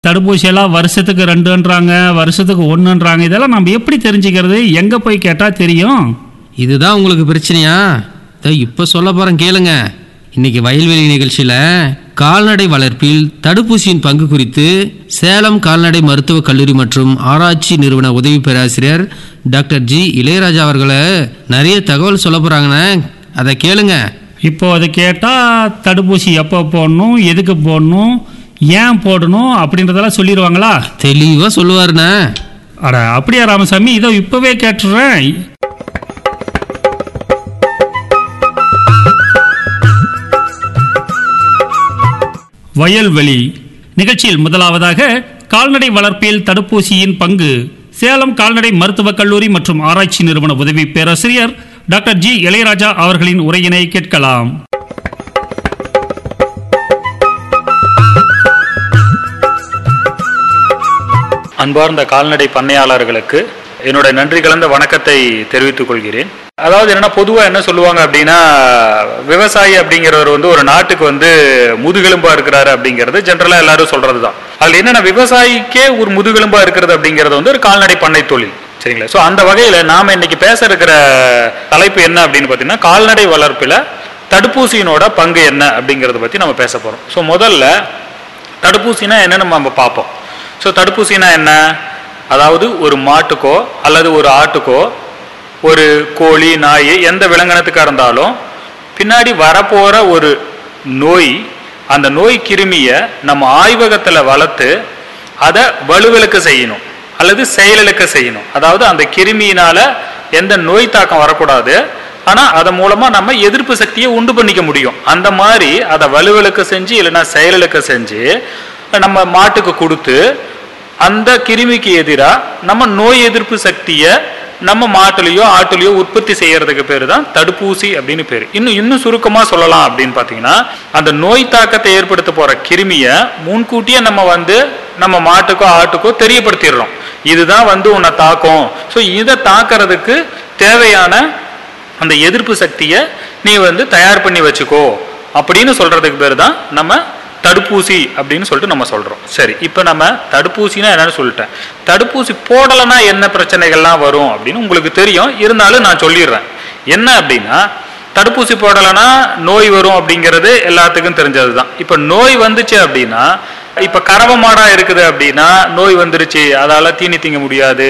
தடுப்பூசியெல்லாம் வருஷத்துக்கு ரெண்டுன்றாங்க வருஷத்துக்கு ஒன்றுன்றாங்க இதெல்லாம் நம்ம எப்படி தெரிஞ்சுக்கிறது எங்கே போய் கேட்டால் தெரியும் இதுதான் உங்களுக்கு பிரச்சனையா இதோ இப்போ சொல்ல போகிறேன் கேளுங்க இன்னைக்கு வயல்வெளி நிகழ்ச்சியில் கால்நடை வளர்ப்பில் தடுப்பூசியின் பங்கு குறித்து சேலம் கால்நடை மருத்துவக் கல்லூரி மற்றும் ஆராய்ச்சி நிறுவன உதவி பேராசிரியர் டாக்டர் ஜி இளையராஜா அவர்களை நிறைய தகவல் சொல்ல போகிறாங்கண்ணே அதை கேளுங்க இப்போ அதை கேட்டால் தடுப்பூசி எப்போ போடணும் எதுக்கு போடணும் ஏன் போடணும் அப்படின்றதெல்லாம் சொல்லிடுவாங்களா தெளிவாக சொல்லுவாருண்ணே அட அப்படியா ராமசாமி இதோ இப்போவே கேட்டுடுறேன் வயல்வெளி நிகழ்ச்சியில் முதலாவதாக கால்நடை வளர்ப்பில் தடுப்பூசியின் பங்கு சேலம் கால்நடை மருத்துவக் கல்லூரி மற்றும் ஆராய்ச்சி நிறுவன உதவி பேராசிரியர் டாக்டர் ஜி இளையராஜா அவர்களின் உரையினை கேட்கலாம் அன்பார்ந்த கால்நடை பண்ணையாளர்களுக்கு என்னுடைய நன்றி கலந்த வணக்கத்தை தெரிவித்துக் கொள்கிறேன் அதாவது என்னன்னா பொதுவாக என்ன சொல்லுவாங்க அப்படின்னா விவசாயி அப்படிங்கிறவர் வந்து ஒரு நாட்டுக்கு வந்து முதுகெலும்பா இருக்கிறாரு அப்படிங்கிறது ஜென்ரலாக எல்லாரும் சொல்றது தான் அதில் என்னன்னா விவசாயிக்கே ஒரு முதுகெலும்பா இருக்கிறது அப்படிங்கிறது வந்து ஒரு கால்நடை பண்ணை தொழில் சரிங்களா ஸோ அந்த வகையில் நாம் இன்னைக்கு பேச இருக்கிற தலைப்பு என்ன அப்படின்னு பார்த்தீங்கன்னா கால்நடை வளர்ப்பில் தடுப்பூசியினோட பங்கு என்ன அப்படிங்கிறத பற்றி நம்ம பேச போகிறோம் ஸோ முதல்ல தடுப்பூசினா என்னன்னு நம்ம பார்ப்போம் ஸோ தடுப்பூசினா என்ன அதாவது ஒரு மாட்டுக்கோ அல்லது ஒரு ஆட்டுக்கோ ஒரு கோழி நாய் எந்த விலங்கினத்துக்காக இருந்தாலும் பின்னாடி வரப்போகிற ஒரு நோய் அந்த நோய் கிருமியை நம்ம ஆய்வகத்தில் வளர்த்து அதை வலுவிழக்க செய்யணும் அல்லது செயலிழக்க செய்யணும் அதாவது அந்த கிருமியினால எந்த நோய் தாக்கம் வரக்கூடாது ஆனால் அதன் மூலமாக நம்ம எதிர்ப்பு சக்தியை உண்டு பண்ணிக்க முடியும் அந்த மாதிரி அதை வலுவிழக்க செஞ்சு இல்லைன்னா செயலிழக்க செஞ்சு நம்ம மாட்டுக்கு கொடுத்து அந்த கிருமிக்கு எதிராக நம்ம நோய் எதிர்ப்பு சக்தியை நம்ம மாட்டுலேயோ ஆட்டுலேயோ உற்பத்தி செய்யறதுக்கு பேர் தான் தடுப்பூசி அப்படின்னு பேர் இன்னும் இன்னும் சுருக்கமாக சொல்லலாம் அப்படின்னு பார்த்தீங்கன்னா அந்த நோய் தாக்கத்தை ஏற்படுத்த போகிற கிருமியை முன்கூட்டியே நம்ம வந்து நம்ம மாட்டுக்கோ ஆட்டுக்கோ தெரியப்படுத்திடுறோம் இதுதான் வந்து உன்னை தாக்கும் ஸோ இதை தாக்கிறதுக்கு தேவையான அந்த எதிர்ப்பு சக்தியை நீ வந்து தயார் பண்ணி வச்சுக்கோ அப்படின்னு சொல்றதுக்கு பேர் தான் நம்ம தடுப்பூசி அப்படின்னு சொல்லிட்டு நம்ம சொல்றோம் சரி இப்போ நம்ம தடுப்பூசினா என்னன்னு சொல்லிட்டேன் தடுப்பூசி போடலைன்னா என்ன பிரச்சனைகள்லாம் வரும் அப்படின்னு உங்களுக்கு தெரியும் இருந்தாலும் நான் சொல்லிடுறேன் என்ன அப்படின்னா தடுப்பூசி போடலைன்னா நோய் வரும் அப்படிங்கிறது எல்லாத்துக்கும் தெரிஞ்சது தான் இப்போ நோய் வந்துச்சு அப்படின்னா இப்போ கறவை மாடா இருக்குது அப்படின்னா நோய் வந்துருச்சு அதால தீனி திங்க முடியாது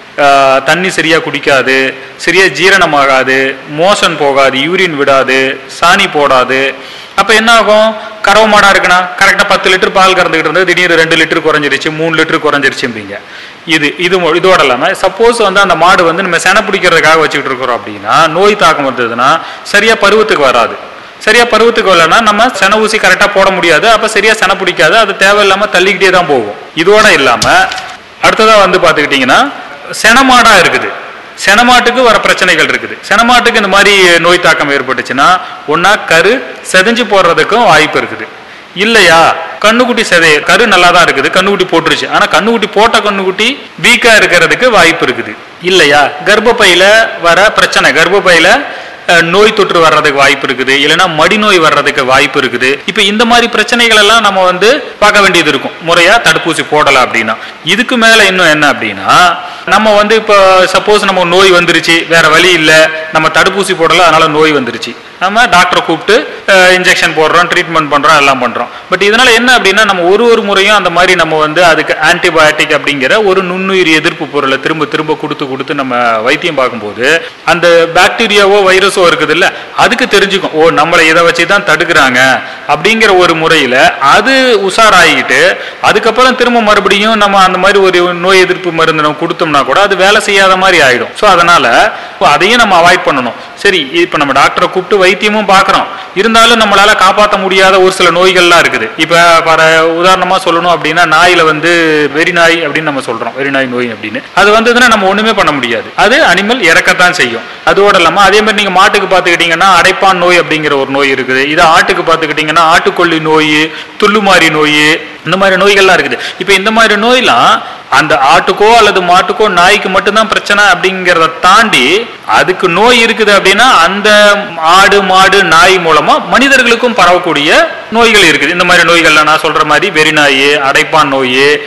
ஆஹ் தண்ணி சரியா குடிக்காது சரியா ஜீரணமாகாது மோஷன் போகாது யூரின் விடாது சாணி போடாது அப்ப என்ன ஆகும் கறவை மாடா இருக்குன்னா கரெக்டா பத்து லிட்டர் பால் கறந்துகிட்டு இருந்தது திடீர்னு ரெண்டு லிட்டர் குறைஞ்சிருச்சு மூணு லிட்டர் குறைஞ்சிருச்சும்பிங்க இது இது மொ- இதோட இல்லாம சப்போஸ் வந்து அந்த மாடு வந்து நம்ம செனை பிடிக்கிறதுக்காக வச்சுக்கிட்டு இருக்கிறோம் அப்படின்னா நோய் தாக்கம் வந்ததுன்னா சரியா பருவத்துக்கு வராது சரியா பருவத்துக்கு வரலன்னா நம்ம சென ஊசி கரெக்டா போட முடியாது அப்ப சரியா செனை பிடிக்காது அது தேவையில்லாம தள்ளிக்கிட்டே தான் போகும் இதோட இல்லாம அடுத்ததா வந்து பாத்துக்கிட்டீங்கன்னா செனமாடா இருக்குது செனமாட்டுக்கு வர பிரச்சனைகள் இருக்குது செனமாட்டுக்கு இந்த மாதிரி நோய் தாக்கம் ஏற்பட்டுச்சுன்னா ஒன்னா கரு செதஞ்சு போடுறதுக்கும் வாய்ப்பு இருக்குது இல்லையா கண்ணுக்குட்டி செதை கரு நல்லா தான் இருக்குது கண்ணுக்குட்டி போட்டுருச்சு ஆனா கண்ணுக்குட்டி போட்ட கண்ணுக்குட்டி வீக்கா இருக்கிறதுக்கு வாய்ப்பு இருக்குது இல்லையா கர்ப்பப்பையில வர பிரச்சனை கர்ப்பப்பையில அஹ், நோய் தொற்று வர்றதுக்கு வாய்ப்பு இருக்குது இல்லைன்னா மடி நோய் வர்றதுக்கு வாய்ப்பு இருக்குது இப்போ இந்த மாதிரி பிரச்சனைகள் எல்லாம் நம்ம வந்து பார்க்க வேண்டியது இருக்கும் முறையா தடுப்பூசி போடலாம் அப்படின்னா இதுக்கு மேல இன்னும் என்ன அப்படின்னா நம்ம வந்து இப்போ சப்போஸ் நம்ம நோய் வந்துருச்சு வேற வழி இல்லை நம்ம தடுப்பூசி போடல அதனால நோய் வந்துருச்சு நம்ம டாக்டரை கூப்பிட்டு இன்ஜெக்ஷன் போடுறோம் ட்ரீட்மெண்ட் பண்றோம் எல்லாம் பண்றோம் பட் இதனால என்ன அப்படின்னா நம்ம ஒரு ஒரு முறையும் அந்த மாதிரி நம்ம வந்து அதுக்கு ஆன்டிபயோட்டிக் அப்படிங்கிற ஒரு நுண்ணுயிர் எதிர்ப்பு பொருளை திரும்ப திரும்ப கொடுத்து கொடுத்து நம்ம வைத்தியம் பார்க்கும்போது அந்த பாக்டீரியாவோ வைரஸோ இருக்குது இல்ல அதுக்கு தெரிஞ்சுக்கும் ஓ நம்மளை இதை வச்சு தான் தடுக்கிறாங்க அப்படிங்கிற ஒரு முறையில அது உஷாராகிட்டு அதுக்கப்புறம் திரும்ப மறுபடியும் நம்ம அந்த மாதிரி ஒரு நோய் எதிர்ப்பு மருந்து நம்ம கொடுத்தோம்னா கூட அது வேலை செய்யாத மாதிரி ஆயிடும் ஸோ அதனால அதையும் நம்ம அவாய்ட் பண்ணணும் சரி இப்போ நம்ம டாக்டரை கூப்பிட்டு வைத்தியமும் பார்க்குறோம் இருந்தாலும் நம்மளால காப்பாற்ற முடியாத ஒரு சில நோய்கள்லாம் இருக்குது இப்போ பர உதாரணமா சொல்லணும் அப்படின்னா நாயில வந்து வெறி நாய் அப்படின்னு நம்ம சொல்றோம் வெறி நாய் நோய் அப்படின்னு அது வந்ததுன்னா நம்ம ஒண்ணுமே பண்ண முடியாது அது அனிமல் இறக்கத்தான் செய்யும் அதோட இல்லாம அதே மாதிரி நீங்க மாட்டுக்கு பார்த்துக்கிட்டீங்கன்னா அடைப்பான் நோய் அப்படிங்கிற ஒரு நோய் இருக்குது இது ஆட்டுக்கு பார்த்துக்கிட்டீங்கன்னா ஆட்டுக்கொல்லி நோய் துள்ளுமாறி நோய் இந்த மாதிரி நோய்கள்லாம் இருக்குது இப்போ இந்த மாதிரி நோயெல்லாம் அந்த ஆட்டுக்கோ அல்லது மாட்டுக்கோ நாய்க்கு மட்டும்தான் பிரச்சனை அப்படிங்கிறத தாண்டி அதுக்கு நோய் இருக்குது அப்படின்னா அந்த ஆடு மாடு நாய் மூலமா மனிதர்களுக்கும் பரவக்கூடிய நோய்கள் இருக்குது இந்த மாதிரி நோய்கள்லாம் நான் சொல்ற மாதிரி வெறி நாய் அடைப்பான் நோய்